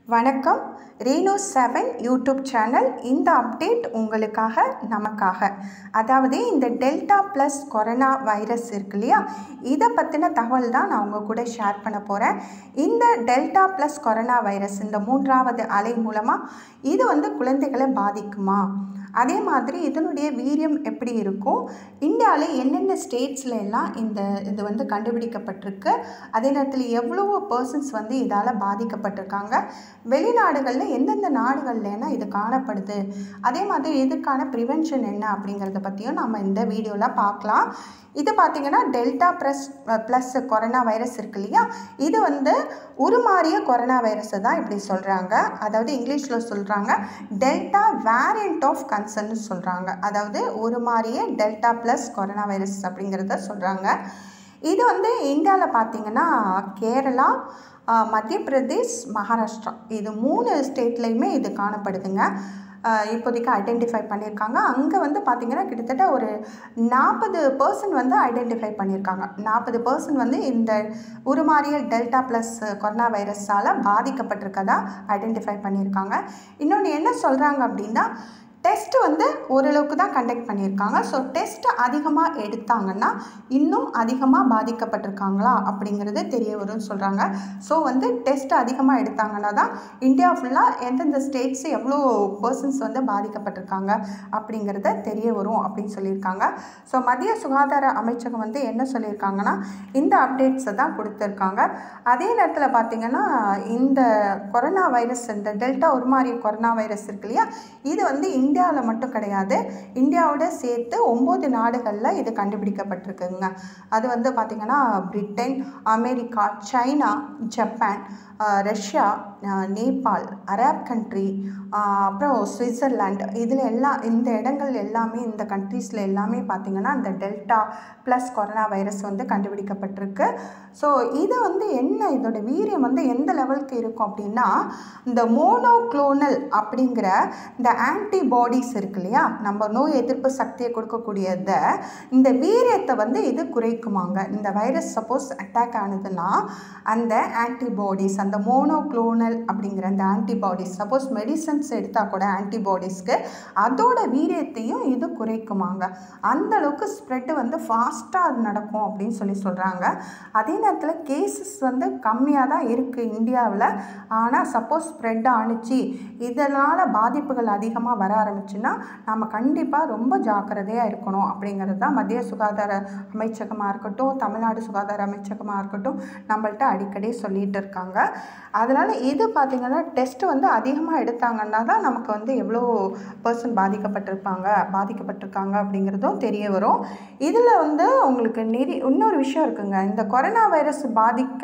வணக்கம் Reno seven YouTube channel இந்த update உங்களுக்காக நமக்காக அதாவது இந்த டெல்டா ப்ளஸ் கொரோனா வைரஸ் இருக்கு இல்லையா இதை பற்றின தகவல் தான் நான் உங்கள் கூட ஷேர் பண்ண போகிறேன் இந்த டெல்டா ப்ளஸ் கொரோனா வைரஸ் இந்த மூன்றாவது அலை மூலமாக இது வந்து குழந்தைகளை பாதிக்குமா அதே மாதிரி இதனுடைய வீரியம் எப்படி இருக்கும் இந்தியாவில் என்னென்ன ஸ்டேட்ஸில் எல்லாம் இந்த இது வந்து கண்டுபிடிக்கப்பட்டிருக்கு அதே நேரத்தில் எவ்வளவோ பர்சன்ஸ் வந்து இதால் பாதிக்கப்பட்டிருக்காங்க வெளிநாடுகளில் எந்தெந்த நாடுகள்லாம் இது காணப்படுது அதே மாதிரி இதுக்கான ப்ரிவென்ஷன் என்ன அப்படிங்கிறத பற்றியும் நம்ம இந்த வீடியோவில் பார்க்கலாம் இது பார்த்திங்கன்னா delta plus plus corona virus இருக்கு இல்லையா இது வந்து உருமாறிய கொரோனா வைரஸை தான் இப்படி சொல்கிறாங்க அதாவது இங்கிலீஷில் சொல்கிறாங்க டெல்டா வேரியண்ட் ஆஃப் கன்சர்ன்னு சொல்கிறாங்க அதாவது உருமாறிய டெல்டா ப்ளஸ் கொரோனா வைரஸ் அப்படிங்கிறத சொல்கிறாங்க இது வந்து இந்தியாவில் பார்த்திங்கன்னா கேரளா மத்திய பிரதேஷ் மகாராஷ்டிரா இது மூணு ஸ்டேட்லேயுமே இது காணப்படுதுங்க இப்போதைக்கு ஐடென்டிஃபை பண்ணியிருக்காங்க அங்கே வந்து பார்த்திங்கன்னா கிட்டத்தட்ட ஒரு நாற்பது பர்சன்ட் வந்து ஐடென்டிஃபை பண்ணியிருக்காங்க நாற்பது பர்சன்ட் வந்து இந்த உருமாறிய டெல்டா ப்ளஸ் கொரோனா வைரஸால் பாதிக்கப்பட்டிருக்கதா ஐடென்டிஃபை பண்ணியிருக்காங்க இன்னொன்று என்ன சொல்கிறாங்க அப்படின்னா டெஸ்ட் வந்து ஓரளவுக்கு தான் கண்டக்ட் பண்ணியிருக்காங்க ஸோ டெஸ்ட் அதிகமாக எடுத்தாங்கன்னா இன்னும் அதிகமாக பாதிக்கப்பட்டிருக்காங்களா அப்படிங்கிறது தெரிய வரும்னு சொல்கிறாங்க ஸோ வந்து டெஸ்ட் அதிகமாக எடுத்தாங்கன்னா தான் இந்தியா ஃபுல்லாக எந்தெந்த ஸ்டேட்ஸ் எவ்வளோ பர்சன்ஸ் வந்து பாதிக்கப்பட்டிருக்காங்க அப்படிங்கிறத தெரிய வரும் அப்படின்னு சொல்லியிருக்காங்க ஸோ மத்திய சுகாதார அமைச்சகம் வந்து என்ன சொல்லியிருக்காங்கன்னா இந்த அப்டேட்ஸை தான் கொடுத்துருக்காங்க அதே நேரத்தில் பார்த்திங்கன்னா இந்த கொரோனா வைரஸ் இந்த டெல்டா உருமாறிய கொரோனா வைரஸ் இருக்கு இல்லையா இது வந்து இந்தியாவில் மட்டும் கிடையாது இந்தியாவோட சேர்த்து ஒம்பது நாடுகளில் இது கண்டுபிடிக்கப்பட்டிருக்குங்க அது வந்து பார்த்திங்கன்னா Britain America China Japan Russia Nepal Arab country அப்புறம் சுவிட்சர்லாண்ட் இதில் எல்லாம் இந்த இடங்கள் எல்லாமே இந்த கண்ட்ரீஸில் எல்லாமே பார்த்திங்கன்னா இந்த டெல்டா ப்ளஸ் கொரோனா வைரஸ் வந்து கண்டுபிடிக்கப்பட்டிருக்கு ஸோ இது வந்து என்ன இதோட வீரியம் வந்து எந்த லெவலுக்கு இருக்கும் அப்படின்னா இந்த மோனோக்ளோனல் அப்படிங்கிற இந்த ஆன்டிபாடிஸ் இருக்கு இல்லையா நம்ம நோய் எதிர்ப்பு சக்தியை கொடுக்கக்கூடியதை இந்த வீரியத்தை வந்து இது குறைக்குமாங்க இந்த வைரஸ் சப்போஸ் அட்டாக் ஆனதுன்னா அந்த ஆன்டிபாடிஸ் அந்த மோனோக்ளோனல் அப்படிங்கிற அந்த ஆன்டிபாடிஸ் சப்போஸ் மெடிசன்ஸ் எடுத்தால் கூட ஆன்டிபாடிஸ்க்கு அதோட வீரியத்தையும் இது குறைக்குமாங்க அந்த அளவுக்கு ஸ்ப்ரெட்டு வந்து ஃபாஸ்ட்டாக அது நடக்கும் அப்படின்னு சொல்லி சொல்கிறாங்க அதே நேரத்தில் கேசஸ் வந்து கம்மியாக தான் இருக்குது இந்தியாவில் ஆனால் சப்போஸ் ஸ்ப்ரெட் ஆணுச்சு இதனால் பாதிப்புகள் அதிகமாக வர ஆரம்பிச்சுன்னா நம்ம கண்டிப்பாக ரொம்ப ஜாக்கிரதையாக இருக்கணும் அப்படிங்கிறது தான் மத்திய சுகாதார அமைச்சகமாக இருக்கட்டும் தமிழ்நாடு சுகாதார அமைச்சகமாக இருக்கட்டும் நம்மள்ட்ட அடிக்கடி சொல்லிகிட்டு இருக்காங்க அதனால் இது பார்த்திங்கன்னா டெஸ்ட்டு வந்து அதிகமாக எடுத்தாங்கன்னா தான் நமக்கு வந்து எவ்வளோ பர்சன் பாதிக்கப்பட்டிருப்பாங்க பாதிக்கப்பட்டிருக்காங்க அப்படிங்கிறதும் தெரிய வரும் இதில் வந்து உங்களுக்கு நெறி இன்னொரு விஷயம் இருக்குங்க இந்த கொரோனா வைரஸ் பாதிக்க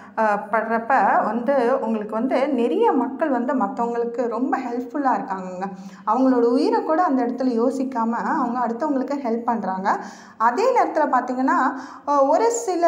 படுறப்ப வந்து உங்களுக்கு வந்து நிறைய மக்கள் வந்து மற்றவங்களுக்கு ரொம்ப ஹெல்ப்ஃபுல்லாக இருக்காங்கங்க அவங்களோட உயிரை கூட அந்த இடத்துல யோசிக்காமல் அவங்க அடுத்தவங்களுக்கு ஹெல்ப் பண்ணுறாங்க அதே நேரத்தில் பார்த்திங்கன்னா ஒரு சில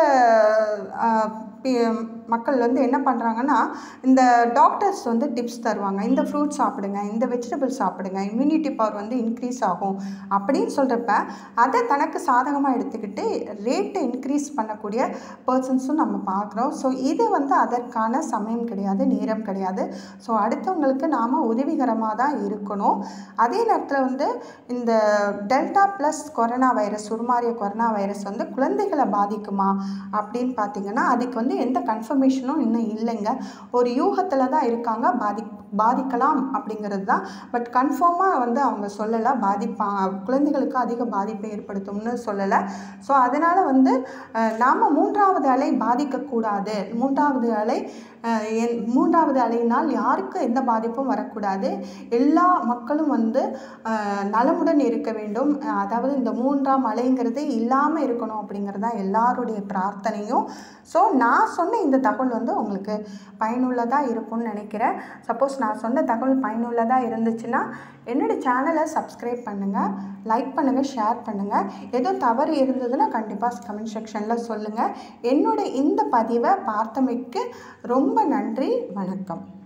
மக்கள் வந்து என்ன பண்ணுறாங்கன்னா இந்த டாக்டர்ஸ் வந்து டிப்ஸ் தருவாங்க இந்த ஃப்ரூட் சாப்பிடுங்க இந்த வெஜிடபிள் சாப்பிடுங்க இம்யூனிட்டி பவர் வந்து இன்க்ரீஸ் ஆகும் அப்படின்னு சொல்கிறப்ப அதை தனக்கு சாதகமாக எடுத்துக்கிட்டு ரேட்டை இன்க்ரீஸ் பண்ணக்கூடிய பர்சன்ஸும் நம்ம பார்க்குறோம் ஸோ இது வந்து அதற்கான சமயம் கிடையாது நேரம் கிடையாது ஸோ அடுத்தவங்களுக்கு நாம் உதவிகரமாக தான் இருக்கணும் அதே நேரத்தில் வந்து இந்த டெல்டா ப்ளஸ் கொரோனா வைரஸ் உருமாறிய கொரோனா வைரஸ் வந்து குழந்தைகளை பாதிக்குமா அப்படின்னு பார்த்தீங்கன்னா அதுக்கு வந்து எந்த கன்ஃபர்மேஷனும் இன்னும் இல்லைங்க ஒரு யூகத்தில் தான் இருக்காங்க பாதி பாதிக்கலாம் அப்படிங்கிறது தான் பட் கன்ஃபார்மாக வந்து அவங்க சொல்லலை பாதிப்பா குழந்தைகளுக்கு அதிக பாதிப்பை ஏற்படுத்தும்னு சொல்லலை ஸோ அதனால் வந்து நாம் மூன்றாவது அலை பாதிக்கக்கூடாது மூன்றாவது அலை என் மூன்றாவது அலையினால் யாருக்கும் எந்த பாதிப்பும் வரக்கூடாது எல்லா மக்களும் வந்து நலமுடன் இருக்க வேண்டும் அதாவது இந்த மூன்றாம் அலைங்கிறது இல்லாமல் இருக்கணும் அப்படிங்கிறது தான் எல்லாருடைய பிரார்த்தனையும் ஸோ நான் சொன்ன இந்த தகவல் வந்து உங்களுக்கு பயனுள்ளதாக இருக்கும்னு நினைக்கிறேன் சப்போஸ் நான் சொன்ன தகவல் பயனுள்ளதாக இருந்துச்சுன்னா என்னோடய சேனலை சப்ஸ்கிரைப் பண்ணுங்கள் லைக் பண்ணுங்கள் ஷேர் பண்ணுங்கள் எதுவும் தவறு இருந்ததுன்னா கண்டிப்பாக கமெண்ட் செக்ஷனில் சொல்லுங்கள் என்னோட இந்த பதிவை பார்த்தமைக்கு ரொம்ப நன்றி வணக்கம்